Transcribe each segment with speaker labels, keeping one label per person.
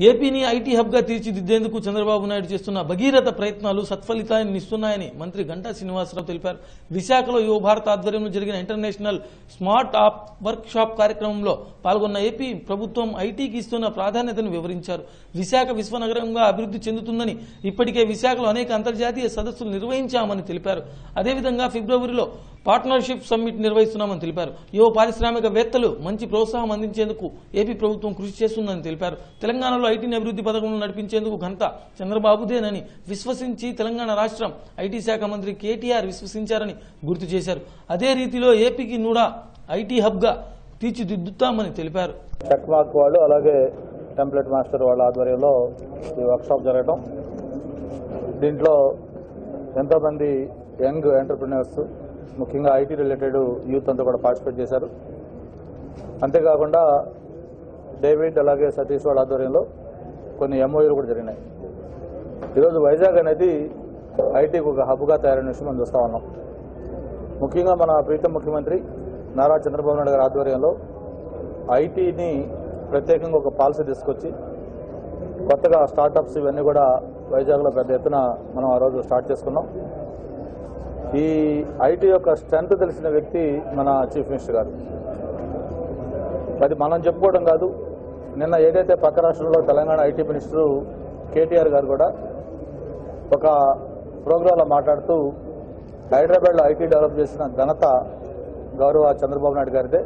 Speaker 1: ఏపీని ఐటీ హబ్గా తీర్చిదిద్దేందుకు చంద్రబాబు నాయుడు చేస్తున్న భగీరథ ప్రయత్నాలు సత్ఫలితాన్ని ఇస్తున్నాయని మంత్రి గంటా శ్రీనివాసరావు తెలిపారు విశాఖలో యువ భారత్ ఆధ్వర్యంలో జరిగిన international smart app workshop కార్యక్రమంలో పాల్గొన్న ఏపీ ప్రభుత్వం ఐటీకి ఇస్తున్న ప్రాధాన్యతను వివరించారు విశాఖ విశ్వనగరంగా అభివృద్ధి చెందుతుందని ఇప్పటికే విశాఖలో అనేక అంతర్జాతీయ సదస్సులు నిర్వహించామని తెలిపారు అదేవిధంగా ఫిబ్రవరిలో పార్ట్నర్షిప్ సమ్మిట్ నిర్వహిస్తున్నామని తెలిపారు యువ పారిశ్రామికవేత్తలు మంచి ప్రోత్సాహం అందించేందుకు ఏపీ ప్రభుత్వం కృషి చేస్తుందని తెలిపారు తెలంగాణలో ఐటీని అభివృద్ధి పథకంలో నడిపించేందుకు ఘనత చంద్రబాబుదేనని విశ్వసించి తెలంగాణ రాష్ట్రం ఐటీ శాఖ మంత్రి కేటీఆర్ విశ్వసించారని గుర్తు చేశారు అదే రీతిలో ఏపీకి కూడా ఐటీ హబ్గా తీర్చిదిద్దుతామని తెలిపారు
Speaker 2: చెక్ మార్క్ వాళ్ళు అలాగే టెంప్లెట్ మాస్టర్ వాళ్ళ ఆధ్వర్యంలో ఈ వర్క్షాప్ జరగటం దీంట్లో ఎంతోమంది యంగ్ ఎంటర్ప్రినర్స్ ముఖ్యంగా ఐటీ రిలేటెడ్ యూత్ అంతా కూడా పార్టిసిపేట్ చేశారు అంతేకాకుండా డేవిడ్ అలాగే సతీష్ వాళ్ళ ఆధ్వర్యంలో కొన్ని ఎంఓయూలు కూడా జరిగినాయి ఈరోజు వైజాగ్ అనేది ఐటీకి ఒక హబ్గా తయారైన విషయం మనం చూస్తా ఉన్నాం ముఖ్యంగా మన ప్రీతం ముఖ్యమంత్రి నారా చంద్రబాబు నాయుడు గారి ఆధ్వర్యంలో ఐటీని ప్రత్యేకంగా ఒక పాలసీ తీసుకొచ్చి కొత్తగా స్టార్టప్స్ ఇవన్నీ కూడా వైజాగ్లో పెద్ద ఎత్తున మనం ఆ రోజు స్టార్ట్ చేసుకున్నాం ఈ ఐటీ యొక్క స్ట్రెంత్ తెలిసిన వ్యక్తి మన చీఫ్ మినిస్టర్ గారు అది మనం చెప్పుకోవడం కాదు నిన్న ఏదైతే పక్క రాష్ట్రంలో తెలంగాణ ఐటీ మినిస్టరు కేటీఆర్ గారు కూడా ఒక ప్రోగ్రాంలో మాట్లాడుతూ హైదరాబాద్లో ఐటీ డెవలప్ చేసిన ఘనత గౌరవ చంద్రబాబు నాయుడు గారిదే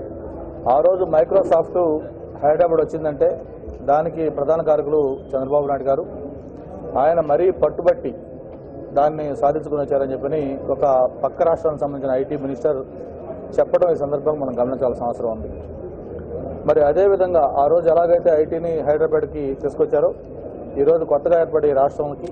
Speaker 2: ఆ రోజు మైక్రోసాఫ్ట్ హైదరాబాద్ వచ్చిందంటే దానికి ప్రధాన కారకులు చంద్రబాబు నాయుడు గారు ఆయన మరీ పట్టుబట్టి దాన్ని సాధించుకుని వచ్చారని చెప్పని ఒక పక్క రాష్ట్రానికి సంబంధించిన ఐటీ మినిస్టర్ చెప్పడం ఈ సందర్భంగా మనం గమనించాల్సిన అవసరం ఉంది మరి అదేవిధంగా ఆ రోజు ఎలాగైతే ఐటీని హైదరాబాద్కి తీసుకొచ్చారో ఈరోజు కొత్తగా ఏర్పడే ఈ రాష్ట్రానికి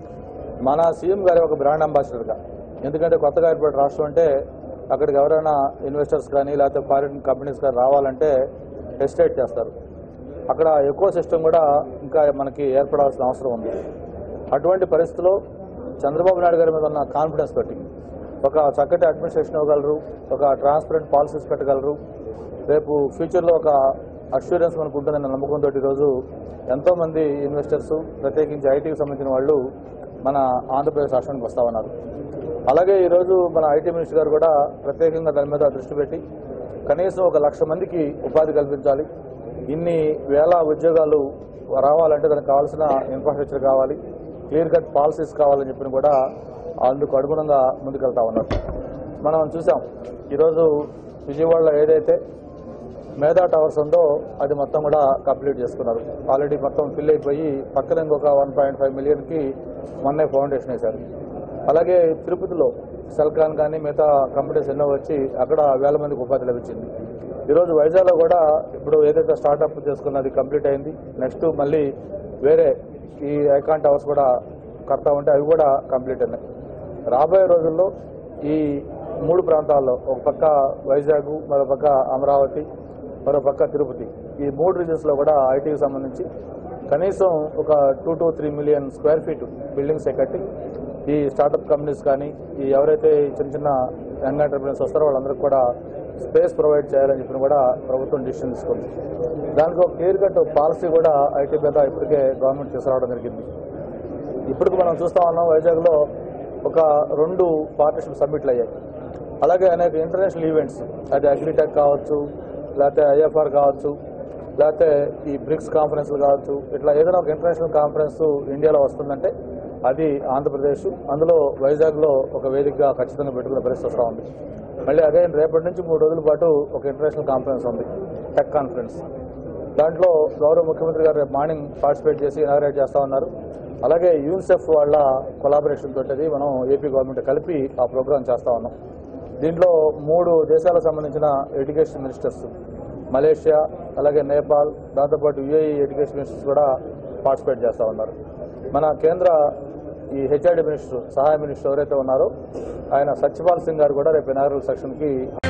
Speaker 2: మన సీఎం గారి ఒక బ్రాండ్ అంబాసిడర్గా ఎందుకంటే కొత్తగా ఏర్పడే రాష్ట్రం అంటే అక్కడికి ఎవరైనా ఇన్వెస్టర్స్ కానీ లేకపోతే ఫారిన్ కంపెనీస్ కానీ రావాలంటే ఎస్టేట్ చేస్తారు అక్కడ ఎక్కువ సిస్టమ్ కూడా ఇంకా మనకి ఏర్పడాల్సిన అవసరం ఉంది అటువంటి పరిస్థితిలో చంద్రబాబు నాయుడు గారి మీద ఉన్న కాన్ఫిడెన్స్ పెట్టి ఒక చక్కటి అడ్మినిస్ట్రేషన్ ఇవ్వగలరు ఒక ట్రాన్స్పరెంట్ పాలసీస్ పెట్టగలరు రేపు ఫ్యూచర్లో ఒక అష్యూరెన్స్ మనకు ఉంటుందన్న నమ్మకంతో ఈరోజు ఎంతో మంది ఇన్వెస్టర్స్ ప్రత్యేకించి ఐటీకి సంబంధించిన వాళ్ళు మన ఆంధ్రప్రదేశ్ రాష్ట్రానికి వస్తా ఉన్నారు అలాగే ఈరోజు మన ఐటీ మినిస్టర్ గారు కూడా ప్రత్యేకంగా దాని మీద దృష్టి పెట్టి కనీసం ఒక లక్ష మందికి ఉపాధి కల్పించాలి ఇన్ని వేల ఉద్యోగాలు రావాలంటే దానికి కావాల్సిన ఇన్ఫ్రాస్ట్రక్చర్ కావాలి క్లియర్ కట్ పాలసీస్ కావాలని చెప్పిన కూడా అందుకు అనుగుణంగా ముందుకెళ్తా ఉన్నారు మనం చూసాం ఈరోజు విజయవాడలో ఏదైతే మేధా టవర్స్ ఉందో అది మొత్తం కూడా కంప్లీట్ చేసుకున్నారు ఆల్రెడీ మొత్తం ఫిల్ అయిపోయి పక్కన ఇంకొక వన్ పాయింట్ ఫైవ్ మిలియన్కి మొన్నే ఫౌండేషన్ వేశారు అలాగే తిరుపతిలో సెల్కాన్ కానీ మిగతా కంపెనీస్ ఎన్నో వచ్చి అక్కడ వేల మందికి ఉపాధి లభించింది ఈరోజు వైజాగ్లో కూడా ఇప్పుడు ఏదైతే స్టార్ట్అప్ చేసుకున్నది కంప్లీట్ అయింది నెక్స్ట్ మళ్ళీ వేరే ఈ ఐకాన్ టవర్స్ కూడా కడతా ఉంటే అవి కూడా కంప్లీట్ అయినాయి రాబోయే రోజుల్లో ఈ మూడు ప్రాంతాల్లో ఒక పక్క వైజాగ్ మరో పక్క అమరావతి మరో పక్క తిరుపతి ఈ మూడు రీజన్స్ లో కూడా ఐటీకి సంబంధించి కనీసం ఒక two to three million square feet buildings కట్టి ఈ స్టార్టప్ కంపెనీస్ కానీ ఈ ఎవరైతే ఈ చిన్న చిన్న యంగ్ ఎంటర్ప్రీనర్స్ వస్తారో వాళ్ళందరికీ కూడా స్పేస్ ప్రొవైడ్ చేయాలని చెప్పిన కూడా ప్రభుత్వం డిసిషన్ తీసుకుంది దానికి ఒక క్లియర్ కట్ పాలసీ కూడా ఐటీ మీద ఇప్పటికే గవర్నమెంట్ తీసుకురావడం జరిగింది ఇప్పటికి మనం చూస్తా ఉన్నాం వైజాగ్లో ఒక రెండు పార్ట్నర్షిప్ సబ్మిట్లు అయ్యాయి అలాగే అనేక ఇంటర్నేషనల్ ఈవెంట్స్ అది అగ్రిటెక్ కావచ్చు లేకపోతే ఐఎఫ్ఆర్ కావచ్చు లేకపోతే ఈ బ్రిక్స్ కాన్ఫరెన్స్లు కావచ్చు ఇట్లా ఏదైనా ఒక ఇంటర్నేషనల్ కాన్ఫరెన్స్ ఇండియాలో వస్తుందంటే అది ఆంధ్రప్రదేశ్ అందులో వైజాగ్లో ఒక వేదికగా ఖచ్చితంగా పెట్టుకునే పరిస్థితి వస్తూ ఉంది మళ్ళీ అదే రేపటి నుంచి మూడు రోజుల పాటు ఒక ఇంటర్నేషనల్ కాన్ఫరెన్స్ ఉంది టెక్ కాన్ఫరెన్స్ దాంట్లో గౌరవ ముఖ్యమంత్రి గారు రేపు మార్నింగ్ పార్టిసిపేట్ చేసి ఇనాగ్రేట్ చేస్తా ఉన్నారు అలాగే యూనిసెఫ్ వాళ్ళ కొలాబరేషన్ తోటి మనం ఏపీ గవర్నమెంట్ కలిపి ఆ ప్రోగ్రామ్ చేస్తా ఉన్నాం దీంట్లో మూడు దేశాలకు సంబంధించిన ఎడ్యుకేషన్ మినిస్టర్స్ మలేషియా అలాగే నేపాల్ దాంతోపాటు యుఏఈ ఎడ్యుకేషన్ మినిస్టర్స్ కూడా పార్టిసిపేట్ చేస్తా ఉన్నారు మన కేంద్ర ఈ హెచ్ఆర్డి మినిస్టర్ సహాయ మినిస్టర్ ఎవరైతే ఉన్నారో ఆయన సత్యపాల్ సింగ్ గారు కూడా రేపు ఇనాగరల్ సెక్షన్కి